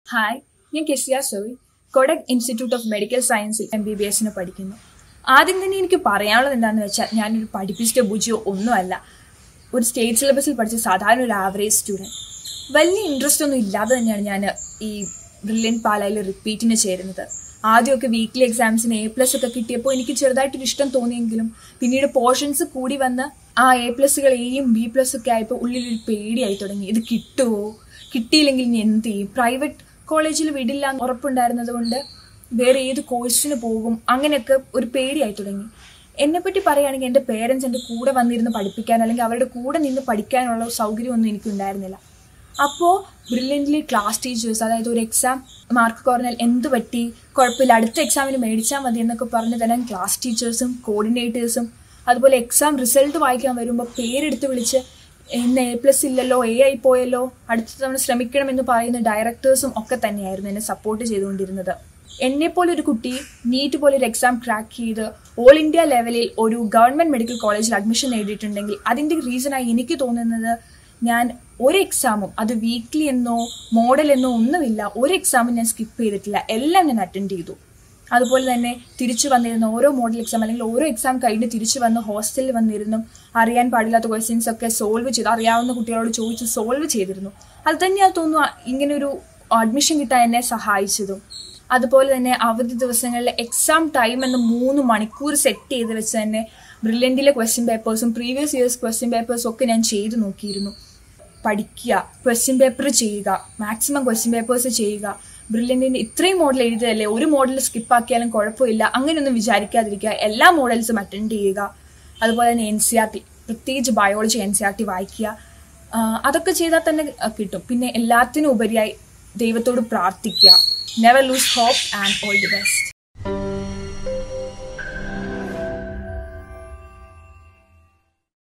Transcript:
hi ഞാൻ Kezia സോയ് കൊഡക് ഇൻസ്റ്റിറ്റ്യൂട്ട് ഓഫ് മെഡിക്കൽ സയൻസിൽ എം ബി ബി എസിന് പഠിക്കുന്നു ആദ്യം തന്നെ എനിക്ക് പറയാനുള്ളത് എന്താണെന്ന് വെച്ചാൽ ഞാനൊരു പഠിപ്പിച്ചിട്ടോ ബുജിയോ ഒന്നുമല്ല ഒരു സ്റ്റേറ്റ് സിലബസിൽ പഠിച്ച സാധാരണ ഒരു ആവറേജ് സ്റ്റുഡൻറ്റ് വലിയ ഇൻട്രസ്റ്റ് ഒന്നും ഇല്ലാതെ തന്നെയാണ് ഞാൻ ഈ ബ്രില്യൻ പാലയിൽ റിപ്പീറ്റിന് ചേരുന്നത് ആദ്യമൊക്കെ വീക്ക്ലി എക്സാംസിന് എ പ്ലസ് ഒക്കെ കിട്ടിയപ്പോൾ എനിക്ക് ചെറുതായിട്ടൊരു ഇഷ്ടം തോന്നിയെങ്കിലും പിന്നീട് പോർഷൻസ് കൂടി വന്ന് ആ എ പ്ലസുകൾ എയും ബി പ്ലസ് ഒക്കെ ആയപ്പോൾ ഉള്ളിലൊരു പേടിയായി തുടങ്ങി ഇത് കിട്ടുമോ കിട്ടിയില്ലെങ്കിൽ ഇനി എന്ത് ചെയ്യും പ്രൈവറ്റ് കോളേജിൽ വിടില്ല എന്ന് ഉറപ്പുണ്ടായിരുന്നത് കൊണ്ട് വേറെ ഏത് കോഴ്സിന് പോകും അങ്ങനെയൊക്കെ ഒരു പേടിയായി തുടങ്ങി എന്നെപ്പറ്റി പറയുകയാണെങ്കിൽ എൻ്റെ പേരൻസ് എൻ്റെ കൂടെ വന്നിരുന്ന് പഠിപ്പിക്കാൻ അല്ലെങ്കിൽ അവരുടെ കൂടെ നിന്ന് പഠിക്കാനുള്ള സൗകര്യമൊന്നും എനിക്കുണ്ടായിരുന്നില്ല അപ്പോൾ ബ്രില്യൻ്റ്ലി ക്ലാസ് ടീച്ചേഴ്സ് അതായത് ഒരു എക്സാം മാർക്ക് കുറഞ്ഞാൽ എന്ത് പറ്റി കുഴപ്പമില്ല അടുത്ത എക്സാമിന് മേടിച്ചാൽ മതി എന്നൊക്കെ പറഞ്ഞു തരാൻ ക്ലാസ് ടീച്ചേഴ്സും കോർഡിനേറ്റേഴ്സും അതുപോലെ എക്സാം റിസൾട്ട് വായിക്കാൻ വരുമ്പോൾ പേരെടുത്ത് വിളിച്ച് ഇന്ന് എ പ്ലസ് ഇല്ലല്ലോ എ ആയി പോയല്ലോ അടുത്ത തവണ ശ്രമിക്കണം എന്ന് പറയുന്ന ഡയറക്ടേഴ്സും ഒക്കെ തന്നെയായിരുന്നു എന്നെ സപ്പോർട്ട് ചെയ്തുകൊണ്ടിരുന്നത് എന്നെപ്പോലെ ഒരു കുട്ടി നീറ്റ് പോലെ ഒരു എക്സാം ക്രാക്ക് ചെയ്ത് ഓൾ ഇന്ത്യ ലെവലിൽ ഒരു ഗവൺമെന്റ് മെഡിക്കൽ കോളേജിൽ അഡ്മിഷൻ നേടിയിട്ടുണ്ടെങ്കിൽ അതിന്റെ റീസണായി എനിക്ക് തോന്നുന്നത് ഞാൻ ഒരു എക്സാമും അത് വീക്ക്ലി എന്നോ മോഡൽ എന്നോ ഒന്നുമില്ല ഒരു എക്സാമും ഞാൻ സ്കിപ്പ് ചെയ്തിട്ടില്ല എല്ലാം ഞാൻ അറ്റൻഡ് ചെയ്തു അതുപോലെ തന്നെ തിരിച്ചു വന്നിരുന്ന ഓരോ മോഡൽ എക്സാം അല്ലെങ്കിൽ ഓരോ എക്സാം കഴിഞ്ഞ് തിരിച്ചു വന്ന് ഹോസ്റ്റലിൽ വന്നിരുന്നു അറിയാൻ പാടില്ലാത്ത ക്വസ്റ്റ്യൻസ് ഒക്കെ സോൾവ് ചെയ്തു അറിയാവുന്ന കുട്ടികളോട് ചോദിച്ച് സോൾവ് ചെയ്തിരുന്നു അത് തന്നെയാണ് തോന്നുന്നു ഇങ്ങനെ ഒരു അഡ്മിഷൻ കിട്ടാൻ എന്നെ സഹായിച്ചതും അതുപോലെ തന്നെ അവധി ദിവസങ്ങളിൽ എക്സാം ടൈം എന്ന് മൂന്ന് മണിക്കൂർ സെറ്റ് ചെയ്ത് വെച്ച് തന്നെ ബ്രില്യൻറ്റിലെ ക്വസ്റ്റ്യൻ പേപ്പേഴ്സും പ്രീവിയസ് ഇയേഴ്സ് ക്വസ്റ്റ്യൻ പേപ്പേഴ്സും ഒക്കെ ഞാൻ ചെയ്തു നോക്കിയിരുന്നു പഠിക്കുക ക്വസ്റ്റ്യൻ പേപ്പർ ചെയ്യുക മാക്സിമം ക്വസ്റ്റ്യൻ പേപ്പേഴ്സ് ചെയ്യുക ബ്രില്യൻറ്റിൻ്റെ ഇത്രയും മോഡൽ എഴുതിയതല്ലേ ഒരു മോഡൽ സ്കിപ്പാക്കിയാലും കുഴപ്പമില്ല അങ്ങനെയൊന്നും വിചാരിക്കാതിരിക്കുക എല്ലാ മോഡൽസും അറ്റൻഡ് ചെയ്യുക അതുപോലെ തന്നെ എൻ സി ആർ ടി പ്രത്യേകിച്ച് biology N C R T വായിക്കുക അതൊക്കെ ചെയ്താൽ തന്നെ കിട്ടും പിന്നെ എല്ലാത്തിനും ഉപരിയായി ദൈവത്തോട് പ്രാർത്ഥിക്കുക never lose hope and all the best